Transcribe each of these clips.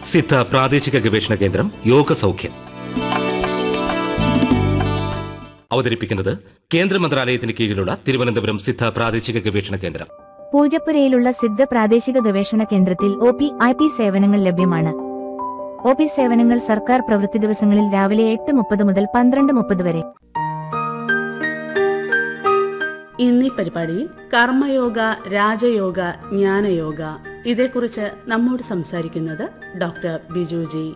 സിദ്ധ പ്രാദേശിക ഗവേഷണ കേന്ദ്രം യോഗ സൗഖ്യം അവതരിപ്പിക്കുന്നത് കേന്ദ്ര മന്ത്രാലയത്തിന് കീഴിലുള്ള തിരുവനന്തപുരം സിദ്ധ പ്രാദേശിക ഗവേഷണ കേന്ദ്രം പൂജപ്പുരയിലുള്ള സിദ്ധ പ്രാദേശിക ഗവേഷണ കേന്ദ്രത്തിൽ ഒ പി ഐ പി സേവനങ്ങൾ ലഭ്യമാണ് ഒ പി സേവനങ്ങൾ സർക്കാർ പ്രവൃത്തി ദിവസങ്ങളിൽ രാവിലെ എട്ട് മുപ്പത് മുതൽ പന്ത്രണ്ട് മുപ്പത് വരെ ഇന്നീ പരിപാടിയിൽ കർമ്മയോഗ രാജയോഗ ജ്ഞാനയോഗ ഇതേക്കുറിച്ച് നമ്മോട് സംസാരിക്കുന്നത് ഡോക്ടർ ബിജുജി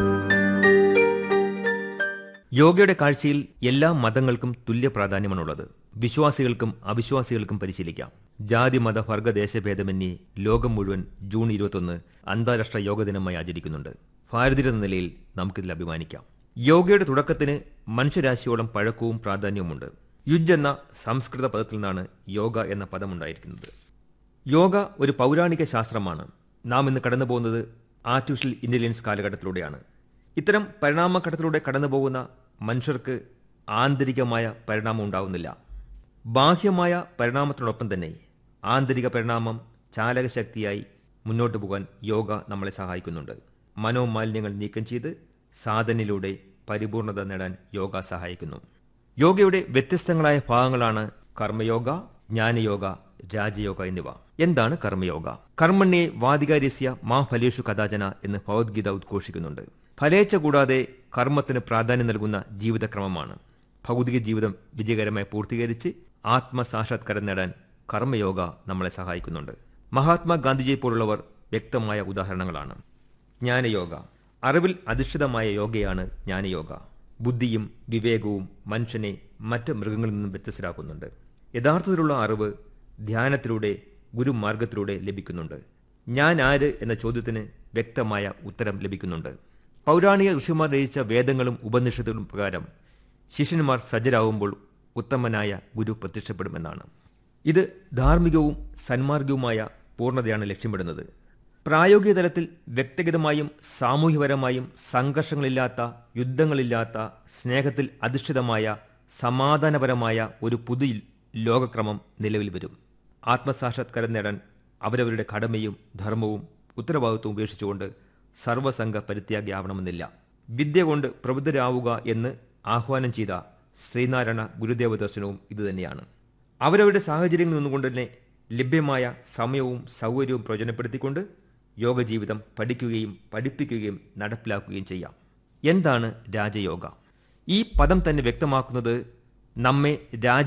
യോഗയുടെ കാഴ്ചയിൽ എല്ലാ മതങ്ങൾക്കും തുല്യ പ്രാധാന്യമാണുള്ളത് വിശ്വാസികൾക്കും അവിശ്വാസികൾക്കും പരിശീലിക്കാം ജാതി മത വർഗ ദേശഭേദമന്യേ ലോകം മുഴുവൻ ജൂൺ ഇരുപത്തൊന്ന് അന്താരാഷ്ട്ര യോഗ ദിനമായി ആചരിക്കുന്നുണ്ട് ഭാരതീയർ എന്ന നിലയിൽ നമുക്കിതിൽ അഭിമാനിക്കാം യോഗയുടെ തുടക്കത്തിന് മനുഷ്യരാശിയോളം പഴക്കവും പ്രാധാന്യവുമുണ്ട് യുജ് എന്ന സംസ്കൃത പദത്തിൽ നിന്നാണ് യോഗ എന്ന പദമുണ്ടായിരിക്കുന്നത് യോഗ ഒരു പൗരാണിക ശാസ്ത്രമാണ് നാം ഇന്ന് കടന്നു പോകുന്നത് ആർട്ടിഫിഷ്യൽ ഇന്റലിജൻസ് കാലഘട്ടത്തിലൂടെയാണ് ഇത്തരം പരിണാമഘട്ടത്തിലൂടെ കടന്നു പോകുന്ന മനുഷ്യർക്ക് ആന്തരികമായ പരിണാമം ഉണ്ടാവുന്നില്ല ബാഹ്യമായ പരിണാമത്തിനോടൊപ്പം തന്നെ ആന്തരിക പരിണാമം ചാലകശക്തിയായി മുന്നോട്ട് പോകാൻ യോഗ നമ്മളെ സഹായിക്കുന്നുണ്ട് മനോമാലിന്യങ്ങൾ നീക്കം ചെയ്ത് സാധനയിലൂടെ പരിപൂർണത നേടാൻ യോഗ സഹായിക്കുന്നു യോഗയുടെ വ്യത്യസ്തങ്ങളായ ഭാഗങ്ങളാണ് കർമ്മയോഗ ജ്ഞാനയോഗ രാജയോഗ എന്നിവ എന്താണ് കർമ്മയോഗ കർമ്മണ്യെ വാദികാര്യസ്യ മാ ഫലേഷു കഥാചന എന്ന് ഭഗവത്ഗീത ഉദ്ഘോഷിക്കുന്നുണ്ട് ഫലേച്ഛ കൂടാതെ കർമ്മത്തിന് പ്രാധാന്യം നൽകുന്ന ജീവിതക്രമമാണ് ഭൗതിക ജീവിതം വിജയകരമായി പൂർത്തീകരിച്ച് ആത്മസാക്ഷാത്കാരം നേടാൻ കർമ്മയോഗ നമ്മളെ സഹായിക്കുന്നുണ്ട് മഹാത്മാഗാന്ധിജിയെ പോലുള്ളവർ വ്യക്തമായ ഉദാഹരണങ്ങളാണ് ജ്ഞാനയോഗ അറിവിൽ അധിഷ്ഠിതമായ യോഗയാണ് ജ്ഞാനയോഗ ബുദ്ധിയും വിവേകവും മനുഷ്യനെ മറ്റ് മൃഗങ്ങളിൽ നിന്നും വ്യത്യസ്തരാക്കുന്നുണ്ട് യഥാർത്ഥത്തിലുള്ള അറിവ് ധ്യാനത്തിലൂടെ ഗുരുമാർഗത്തിലൂടെ ലഭിക്കുന്നുണ്ട് ഞാൻ ആര് എന്ന ചോദ്യത്തിന് വ്യക്തമായ ഉത്തരം ലഭിക്കുന്നുണ്ട് പൗരാണിക ഋഷിമാർ രചിച്ച വേദങ്ങളും ഉപനിഷത്തുകളും പ്രകാരം ശിഷ്യന്മാർ സജ്ജരാകുമ്പോൾ ഉത്തമനായ ഗുരു പ്രത്യക്ഷപ്പെടുമെന്നാണ് ഇത് ധാർമ്മികവും സന്മാർഗവുമായ പൂർണ്ണതയാണ് ലക്ഷ്യമിടുന്നത് പ്രായോഗിക തലത്തിൽ വ്യക്തിഗതമായും സാമൂഹ്യപരമായും സംഘർഷങ്ങളില്ലാത്ത യുദ്ധങ്ങളില്ലാത്ത സ്നേഹത്തിൽ അധിഷ്ഠിതമായ സമാധാനപരമായ ഒരു പുതിയ ലോകക്രമം നിലവിൽ വരും ആത്മസാക്ഷാത്കാരം നേടാൻ അവരവരുടെ കടമയും ധർമ്മവും ഉത്തരവാദിത്വവും ഉപേക്ഷിച്ചുകൊണ്ട് സർവസംഘ പരിത്യാഗിയാവണമെന്നില്ല വിദ്യ കൊണ്ട് പ്രബുദ്ധരാവുക എന്ന് ആഹ്വാനം ചെയ്ത ശ്രീനാരായണ ഗുരുദേവ ദർശനവും ഇതുതന്നെയാണ് അവരവരുടെ സാഹചര്യങ്ങളിൽ നിന്നുകൊണ്ട് തന്നെ ലഭ്യമായ സമയവും സൗകര്യവും പ്രയോജനപ്പെടുത്തിക്കൊണ്ട് യോഗജീവിതം പഠിക്കുകയും പഠിപ്പിക്കുകയും നടപ്പിലാക്കുകയും ചെയ്യാം എന്താണ് രാജയോഗ ഈ പദം തന്നെ വ്യക്തമാക്കുന്നത് നമ്മെ രാജ